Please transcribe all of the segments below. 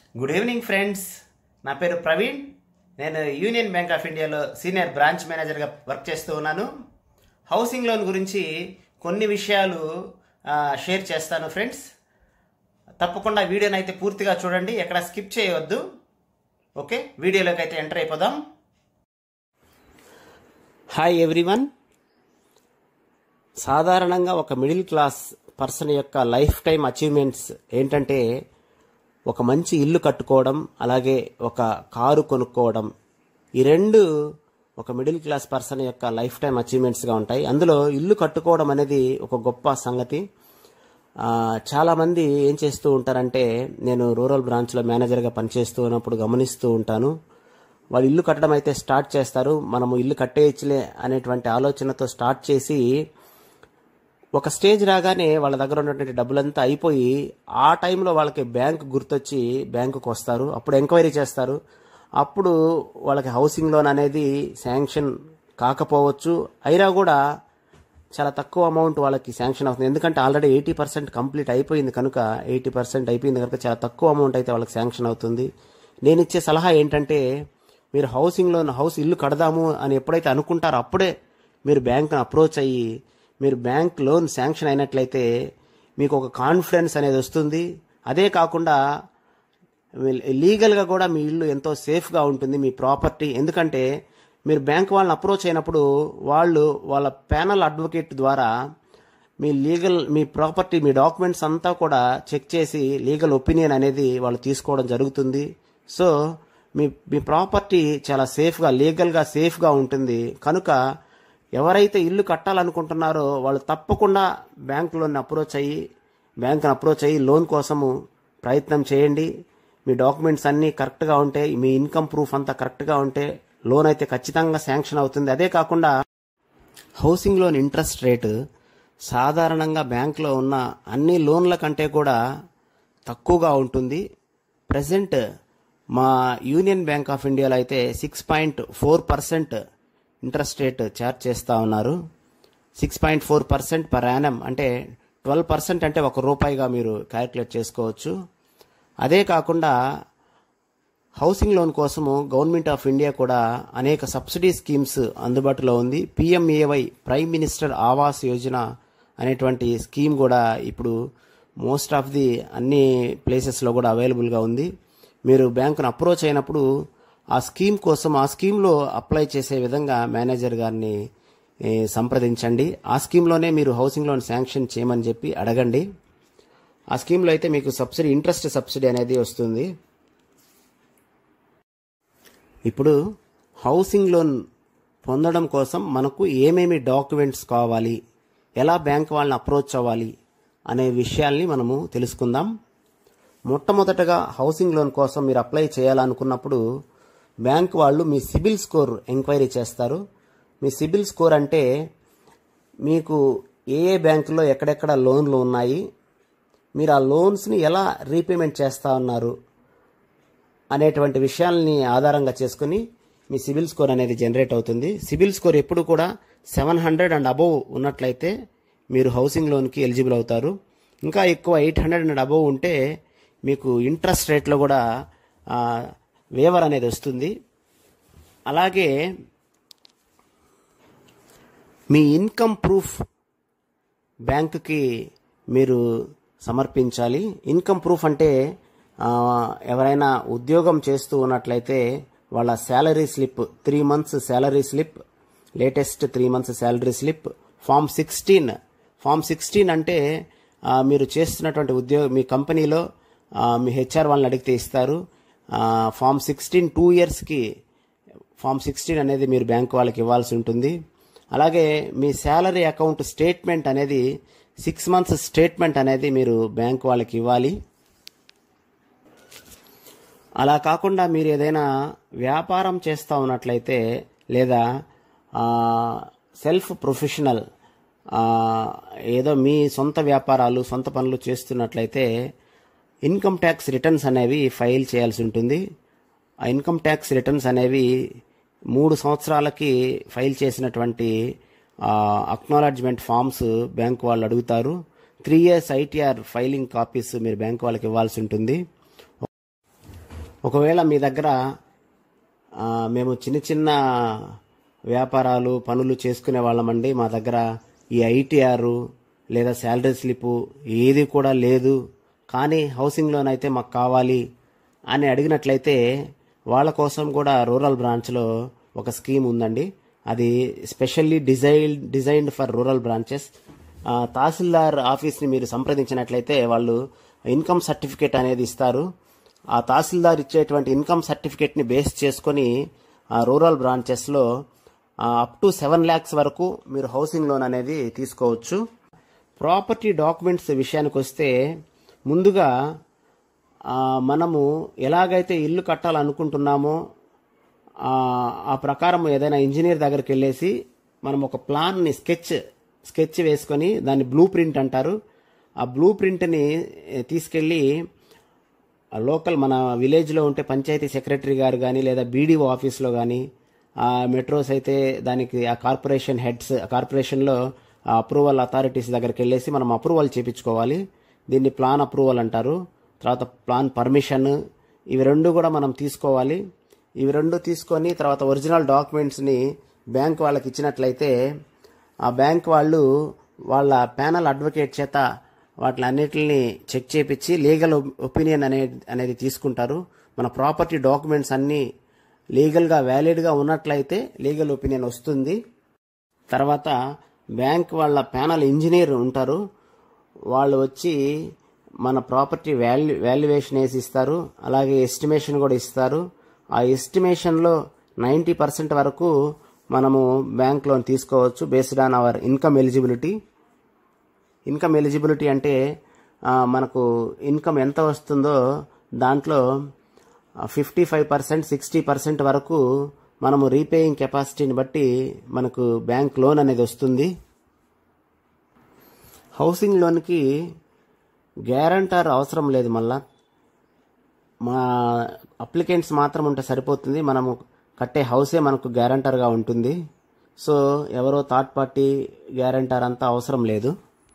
good evening friends నా పేరు ప్రవీణ్ నేను యూనియన్ బ్యాంక్ ఆఫ్ ఇండియాలో సీనియర్ బ్రాంచ్ మేనేజర్గా వర్క్ చేస్తూ ఉన్నాను హౌసింగ్ లోన్ గురించి కొన్ని విషయాలు ఆ, షేర్ చేస్తాను ఫ్రెండ్స్ తప్పకుండా వీడియోని అయితే పూర్తిగా చూడండి ఎక్కడ స్కిప్ చేయవద్దు ఓకే వీడియోలోకి అయితే ఎంటర్ అయిపోదాం హాయ్ ఎవ్రీవన్ సాధారణంగా ఒక మిడిల్ క్లాస్ పర్సన్ యొక్క లైఫ్ టైం అచీవ్మెంట్స్ ఏంటంటే ఒక మంచి ఇల్లు కట్టుకోవడం అలాగే ఒక కారు కొనుక్కోవడం ఈ రెండు ఒక మిడిల్ క్లాస్ పర్సన్ యొక్క లైఫ్ టైం అచీవ్మెంట్స్గా ఉంటాయి అందులో ఇల్లు కట్టుకోవడం అనేది ఒక గొప్ప సంగతి ఆ, చాలామంది ఏం చేస్తూ ఉంటారంటే నేను రూరల్ బ్రాంచ్లో మేనేజర్గా పనిచేస్తూ ఉన్నప్పుడు గమనిస్తూ ఉంటాను వాళ్ళు ఇల్లు కట్టడం అయితే స్టార్ట్ చేస్తారు మనము ఇల్లు కట్టేయచ్చులే అనేటువంటి ఆలోచనతో స్టార్ట్ చేసి ఒక స్టేజ్ రాగానే వాళ్ళ దగ్గర ఉన్నటువంటి డబ్బులంతా అయిపోయి ఆ టైంలో వాళ్ళకి బ్యాంక్ గుర్తొచ్చి బ్యాంకుకు వస్తారు అప్పుడు ఎంక్వైరీ చేస్తారు అప్పుడు వాళ్ళకి హౌసింగ్ లోన్ అనేది శాంక్షన్ కాకపోవచ్చు అయినా కూడా చాలా తక్కువ అమౌంట్ వాళ్ళకి శాంక్షన్ అవుతుంది ఎందుకంటే ఆల్రెడీ ఎయిటీ పర్సెంట్ కంప్లీట్ అయిపోయింది కనుక ఎయిటీ పర్సెంట్ అయిపోయింది కనుక చాలా తక్కువ అమౌంట్ అయితే వాళ్ళకి శాంక్షన్ అవుతుంది నేను ఇచ్చే సలహా ఏంటంటే మీరు హౌసింగ్ లోన్ హౌస్ ఇల్లు కడదాము అని ఎప్పుడైతే అనుకుంటారో అప్పుడే మీరు బ్యాంక్ను అప్రోచ్ అయ్యి మీరు బ్యాంక్ లోన్ శాంక్షన్ అయినట్లయితే మీకు ఒక కాన్ఫిడెన్స్ అనేది వస్తుంది అదే కాకుండా లీగల్గా కూడా మీ ఇల్లు ఎంతో సేఫ్గా ఉంటుంది మీ ప్రాపర్టీ ఎందుకంటే మీరు బ్యాంక్ వాళ్ళని అప్రోచ్ అయినప్పుడు వాళ్ళు వాళ్ళ ప్యానల్ అడ్వకేట్ ద్వారా మీ లీగల్ మీ ప్రాపర్టీ మీ డాక్యుమెంట్స్ అంతా కూడా చెక్ చేసి లీగల్ ఒపీనియన్ అనేది వాళ్ళు తీసుకోవడం జరుగుతుంది సో మీ మీ ప్రాపర్టీ చాలా సేఫ్గా లీగల్గా సేఫ్గా ఉంటుంది కనుక ఎవరైతే ఇల్లు కట్టాలనుకుంటున్నారో వాళ్ళు తప్పకుండా బ్యాంకులోని అప్రోచ్ అయ్యి బ్యాంకుని అప్రోచ్ అయ్యి లోన్ కోసము ప్రయత్నం చేయండి మీ డాక్యుమెంట్స్ అన్నీ కరెక్ట్గా ఉంటే మీ ఇన్కమ్ ప్రూఫ్ అంతా కరెక్ట్గా ఉంటే లోన్ అయితే ఖచ్చితంగా శాంక్షన్ అవుతుంది అదే కాకుండా హౌసింగ్ లోన్ ఇంట్రెస్ట్ రేటు సాధారణంగా బ్యాంకులో ఉన్న అన్ని లోన్ల కంటే కూడా తక్కువగా ఉంటుంది ప్రజెంట్ మా యూనియన్ బ్యాంక్ ఆఫ్ ఇండియాలో అయితే six point four percent interest rate charge చేస్తూ ఉన్నారు six point four percent per annum అంటే ట్వెల్వ్ పర్సెంట్ అంటే ఒక రూపాయిగా మీరు క్యాలిక్యులేట్ చేసుకోవచ్చు అదే కాకుండా హౌసింగ్ లోన్ కోసము గవర్నమెంట్ ఆఫ్ ఇండియా కూడా అనేక సబ్సిడీ స్కీమ్స్ అందుబాటులో ఉంది PMAY prime minister Awas Yojana అనేటువంటి స్కీమ్ కూడా ఇప్పుడు మోస్ట్ ఆఫ్ ది అన్ని ప్లేసెస్లో కూడా అవైలబుల్గా ఉంది మీరు బ్యాంకును అప్రోచ్ అయినప్పుడు ఆ స్కీమ్ కోసం ఆ స్కీమ్లో అప్లై చేసే విధంగా మేనేజర్ గారిని ఏ, సంప్రదించండి ఆ స్కీమ్లోనే మీరు హౌసింగ్ లోన్ శాంక్షన్ చేయమని చెప్పి అడగండి ఆ స్కీమ్లో అయితే మీకు సబ్సిడీ ఇంట్రెస్ట్ సబ్సిడీ అనేది వస్తుంది ఇప్పుడు హౌసింగ్ లోన్ పొందడం కోసం మనకు ఏమేమి డాక్యుమెంట్స్ కావాలి ఎలా బ్యాంక్ వాళ్ళని అప్రోచ్ అవ్వాలి అనే విషయాల్ని మనము తెలుసుకుందాం మొట్టమొదటగా హౌసింగ్ లోన్ కోసం మీరు అప్లై చేయాలనుకున్నప్పుడు బ్యాంక్ వాళ్ళు మీ సిబిల్ స్కోర్ ఎంక్వైరీ చేస్తారు మీ సిబిల్ స్కోర్ అంటే మీకు ఏ ఏ బ్యాంకులో ఎక్కడెక్కడ లోన్లు ఉన్నాయి మీరు ఆ లోన్స్ని ఎలా రీపేమెంట్ చేస్తా ఉన్నారు అనేటువంటి విషయాల్ని ఆధారంగా చేసుకుని మీ సిబిల్ స్కోర్ అనేది జనరేట్ అవుతుంది సిబిల్ స్కోర్ ఎప్పుడు కూడా సెవెన్ హండ్రెడ్ అండ్ అబోవ్ ఉన్నట్లయితే మీరు హౌసింగ్ లోన్కి ఎలిజిబుల్ అవుతారు ఇంకా ఎక్కువ ఎయిట్ హండ్రెడ్ అండ్ అబోవ్ ఉంటే మీకు ఇంట్రెస్ట్ రేట్లో కూడా వేవర్ అనేది వస్తుంది అలాగే మీ ఇన్కమ్ ప్రూఫ్ బ్యాంకుకి మీరు సమర్పించాలి ఇన్కమ్ ప్రూఫ్ అంటే ఆ, ఎవరైనా ఉద్యోగం చేస్తూ ఉన్నట్లయితే వాళ్ళ salary slip three months salary slip latest three months salary slip form sixteen form sixteen అంటే ఆ, మీరు చేస్తున్నటువంటి ఉద్యోగ మీ కంపెనీలో ఆ, మీ హెచ్ఆర్ వాళ్ళని అడిగితే ఇస్తారు ఆ, ఫామ్ సిక్స్టీన్ టూ ఇయర్స్కి ఫామ్ సిక్స్టీన్ అనేది మీరు బ్యాంక్ వాళ్ళకి ఇవ్వాల్సి ఉంటుంది అలాగే మీ శాలరీ అకౌంట్ స్టేట్మెంట్ అనేది సిక్స్ మంత్స్ స్టేట్మెంట్ అనేది మీరు బ్యాంక్ వాళ్ళకి ఇవ్వాలి అలా కాకుండా మీరు ఏదైనా వ్యాపారం చేస్తూ ఉన్నట్లయితే లేదా ఆ, సెల్ఫ్ ప్రొఫెషనల్ ఆ, ఏదో మీ సొంత వ్యాపారాలు సొంత పనులు చేస్తున్నట్లయితే ఇన్కమ్ ట్యాక్స్ రిటర్న్స్ అనేవి ఫైల్ చేయాల్సి ఉంటుంది ఆ ఇన్కమ్ ట్యాక్స్ రిటర్న్స్ అనేవి మూడు సంవత్సరాలకి ఫైల్ చేసినటువంటి అక్నాలడ్జ్మెంట్ ఫామ్స్ బ్యాంక్ వాళ్ళు అడుగుతారు three years ITR filing copies మీరు బ్యాంక్ వాళ్ళకి ఇవ్వాల్సి ఉంటుంది ఒకవేళ మీ దగ్గర ఆ, మేము చిన్న చిన్న వ్యాపారాలు పనులు చేసుకునే వాళ్ళమండి మా దగ్గర ఈ ఐటీఆర్ లేదా శాలరీ స్లిప్ ఏది కూడా లేదు కానీ హౌసింగ్ లోన్ అయితే మాకు కావాలి అని అడిగినట్లయితే వాళ్ళ కోసం కూడా రూరల్ బ్రాంచ్లో ఒక స్కీమ్ ఉందండి అది specially design designed for rural branches ఆ, తహసీల్దార్ ఆఫీస్ని మీరు సంప్రదించినట్లయితే వాళ్ళు ఇన్కమ్ సర్టిఫికేట్ అనేది ఇస్తారు ఆ తహసీల్దార్ ఇచ్చేటువంటి ఇన్కమ్ సర్టిఫికేట్ని బేస్ చేసుకొని ఆ రూరల్ బ్రాంచెస్లో అప్ టు సెవెన్ ల్యాక్స్ వరకు మీరు హౌసింగ్ లోన్ అనేది తీసుకోవచ్చు ప్రాపర్టీ డాక్యుమెంట్స్ విషయానికి వస్తే ముందుగా ఆ, మనము ఎలాగైతే ఇల్లు కట్టాలనుకుంటున్నామో ఆ, ఆ ప్రకారం ఏదైనా ఇంజనీర్ దగ్గరికి వెళ్ళేసి మనం ఒక ప్లాన్ని స్కెచ్ స్కెచ్ వేసుకొని దాన్ని బ్లూ ప్రింట్ అంటారు ఆ బ్లూ ప్రింట్ని తీసుకెళ్ళి ఆ లోకల్ మన విలేజ్లో ఉంటే పంచాయతీ సెక్రటరీ గారు కానీ లేదా బీడీఓ ఆఫీస్లో కానీ ఆ మెట్రోస్ అయితే దానికి ఆ కార్పొరేషన్ హెడ్స్ ఆ కార్పొరేషన్లో ఆ అప్రూవల్ అథారిటీస్ దగ్గరికి వెళ్ళేసి మనం అప్రూవల్ చేపించుకోవాలి దీన్ని ప్లాన్ అప్రూవల్ అంటారు తర్వాత ప్లాన్ పర్మిషన్ ఇవి రెండు కూడా మనం తీసుకోవాలి ఇవి రెండు తీసుకొని తర్వాత ఒరిజినల్ డాక్యుమెంట్స్ని బ్యాంక్ వాళ్ళకి ఇచ్చినట్లయితే ఆ బ్యాంక్ వాళ్ళు వాళ్ళ ప్యానల్ అడ్వకేట్ చేత వాటిని అన్నిటిని చెక్ చేపించి లీగల్ ఒపీనియన్ అనేది అనేది తీసుకుంటారు మన ప్రాపర్టీ డాక్యుమెంట్స్ అన్నీ లీగల్గా వ్యాలిడ్గా ఉన్నట్లయితే లీగల్ ఒపీనియన్ వస్తుంది తర్వాత బ్యాంక్ వాళ్ళ ప్యానల్ ఇంజనీర్ ఉంటారు వాళ్ళు వచ్చి మన ప్రాపర్టీ వాల్యూ వాల్యుయేషన్ వేసి ఇస్తారు అలాగే ఎస్టిమేషన్ కూడా ఇస్తారు ఆ ఎస్టిమేషన్లో నైంటీ పర్సెంట్ వరకు మనము బ్యాంక్ లోన్ తీసుకోవచ్చు based on our income eligibility income eligibility అంటే ఆ, మనకు ఇన్కమ్ ఎంత వస్తుందో దాంట్లో fifty five percent sixty percent వరకు మనము రీపేయింగ్ కెపాసిటీని బట్టి మనకు బ్యాంక్ లోన్ అనేది వస్తుంది హౌసింగ్ లోన్కి గ్యారంటర్ అవసరం లేదు మళ్ళా మా అప్లికెంట్స్ మాత్రం ఉంటే సరిపోతుంది మనము కట్టే హౌసే మనకు గ్యారంటర్గా ఉంటుంది సో ఎవరో థర్డ్ పార్టీ గ్యారంటర్ అంతా అవసరం లేదు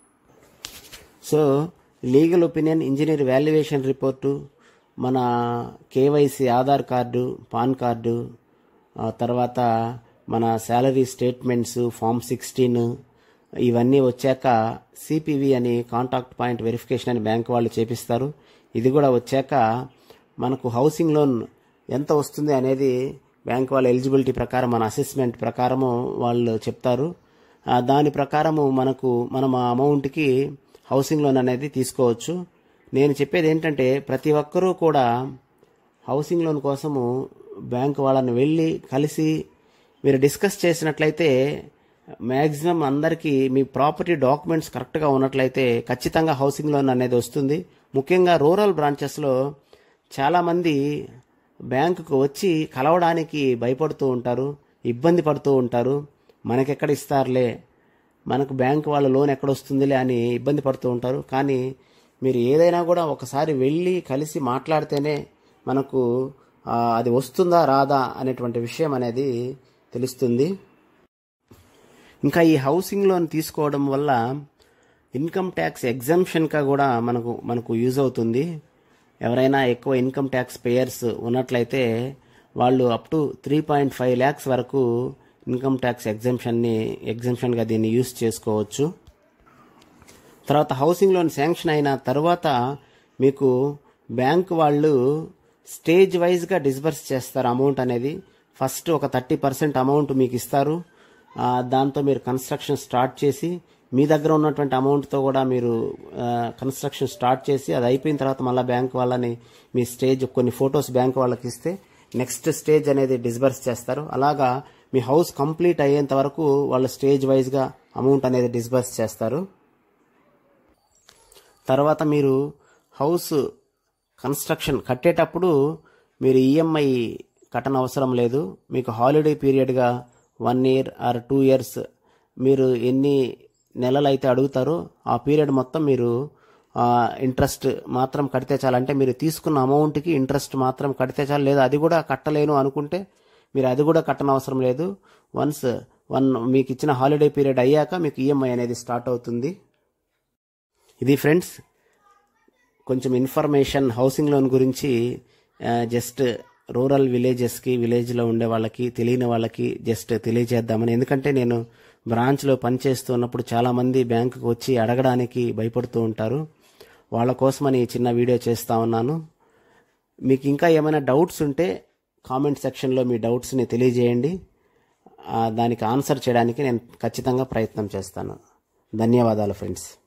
so legal opinion engineer valuation report మన KYC Aadhaar card PAN card ఆ తర్వాత మన శాలరీ స్టేట్మెంట్స్ ఫామ్ సిక్స్టీన్ ఇవన్నీ వచ్చాక సిపివి అని కాంటాక్ట్ పాయింట్ వెరిఫికేషన్ అని బ్యాంక్ వాళ్ళు చేపిస్తారు ఇది కూడా వచ్చాక మనకు హౌసింగ్ లోన్ ఎంత వస్తుంది అనేది బ్యాంక్ వాళ్ళ ఎలిజిబిలిటీ ప్రకారం మన అసెస్మెంట్ ప్రకారము వాళ్ళు చెప్తారు ఆ, దాని ప్రకారము మనకు మనం ఆ అమౌంట్కి హౌసింగ్ లోన్ అనేది తీసుకోవచ్చు నేను చెప్పేది ఏంటంటే ప్రతి ఒక్కరూ కూడా హౌసింగ్ లోన్ కోసము బ్యాంక్ వాళ్ళని వెళ్ళి కలిసి మీరు డిస్కస్ చేసినట్లయితే మ్యాక్సిమం అందరికీ మీ ప్రాపర్టీ డాక్యుమెంట్స్ కరెక్ట్గా ఉన్నట్లయితే ఖచ్చితంగా హౌసింగ్ లోన్ అనేది వస్తుంది ముఖ్యంగా రూరల్ బ్రాంచెస్లో చాలామంది బ్యాంకుకు వచ్చి కలవడానికి భయపడుతూ ఉంటారు ఇబ్బంది పడుతూ ఉంటారు మనకెక్కడ ఇస్తారులే మనకు బ్యాంక్ వాళ్ళ లోన్ ఎక్కడ వస్తుందిలే అని ఇబ్బంది పడుతూ ఉంటారు కానీ మీరు ఏదైనా కూడా ఒకసారి వెళ్ళి కలిసి మాట్లాడితేనే మనకు ఆ, అది వస్తుందా రాదా అనేటువంటి విషయం అనేది తెలుస్తుంది ఇంకా ఈ హౌసింగ్ లోన్ తీసుకోవడం వల్ల ఇన్కమ్ ట్యాక్స్ ఎగ్జంప్షన్గా కూడా మనకు మనకు యూజ్ అవుతుంది ఎవరైనా ఎక్కువ ఇన్కమ్ ట్యాక్స్ పేయర్స్ ఉన్నట్లయితే వాళ్ళు up to three point five lakhs వరకు ఇన్కమ్ ట్యాక్స్ ఎగ్జంప్షన్ని ఎగ్జంప్షన్గా దీన్ని యూజ్ చేసుకోవచ్చు తర్వాత హౌసింగ్ లోన్ శాంక్షన్ అయిన తర్వాత మీకు బ్యాంక్ వాళ్ళు స్టేజ్ వైజ్గా డిస్బర్స్ చేస్తారు అమౌంట్ అనేది ఫస్ట్ ఒక థర్టీ పర్సెంట్ అమౌంట్ మీకు ఇస్తారు ఆ, దాంతో మీరు కన్స్ట్రక్షన్ స్టార్ట్ చేసి మీ దగ్గర ఉన్నటువంటి అమౌంట్తో కూడా మీరు కన్స్ట్రక్షన్ స్టార్ట్ చేసి అది అయిపోయిన తర్వాత మళ్ళీ బ్యాంక్ వాళ్ళని మీ స్టేజ్ కొన్ని ఫొటోస్ బ్యాంక్ వాళ్ళకి ఇస్తే నెక్స్ట్ స్టేజ్ అనేది డిస్బర్స్ చేస్తారు అలాగా మీ హౌస్ కంప్లీట్ అయ్యేంత వరకు వాళ్ళు స్టేజ్ వైజ్గా అమౌంట్ అనేది డిస్బర్స్ చేస్తారు తర్వాత మీరు హౌస్ కన్స్ట్రక్షన్ కట్టేటప్పుడు మీరు ఈఎంఐ కట్టన అవసరం లేదు మీకు హాలిడే పీరియడ్గా one year or two years మీరు ఎన్ని నెలలు అయితే అడుగుతారో ఆ పీరియడ్ మొత్తం మీరు ఇంట్రెస్ట్ మాత్రం కడితే చాలు అంటే మీరు తీసుకున్న అమౌంట్కి ఇంట్రెస్ట్ మాత్రం కడితే చాలు లేదా అది కూడా కట్టలేను అనుకుంటే మీరు అది కూడా కట్టనవసరం లేదు వన్స్ వన్ మీకు ఇచ్చిన హాలిడే పీరియడ్ అయ్యాక మీకు ఈఎంఐ అనేది స్టార్ట్ అవుతుంది ఇది ఫ్రెండ్స్ కొంచెం ఇన్ఫర్మేషన్ హౌసింగ్ లోన్ గురించి జస్ట్ రూరల్ విలేజెస్కి విలేజ్లో ఉండే వాళ్ళకి తెలియని వాళ్ళకి జస్ట్ తెలియజేద్దామని ఎందుకంటే నేను బ్రాంచ్లో పనిచేస్తున్నప్పుడు చాలామంది బ్యాంకుకి వచ్చి అడగడానికి భయపడుతూ ఉంటారు వాళ్ళ కోసమని ఈ చిన్న వీడియో చేస్తా ఉన్నాను మీకు ఇంకా ఏమైనా డౌట్స్ ఉంటే కామెంట్ సెక్షన్లో మీ డౌట్స్ని తెలియజేయండి ఆ, దానికి ఆన్సర్ చేయడానికి నేను ఖచ్చితంగా ప్రయత్నం చేస్తాను ధన్యవాదాలు ఫ్రెండ్స్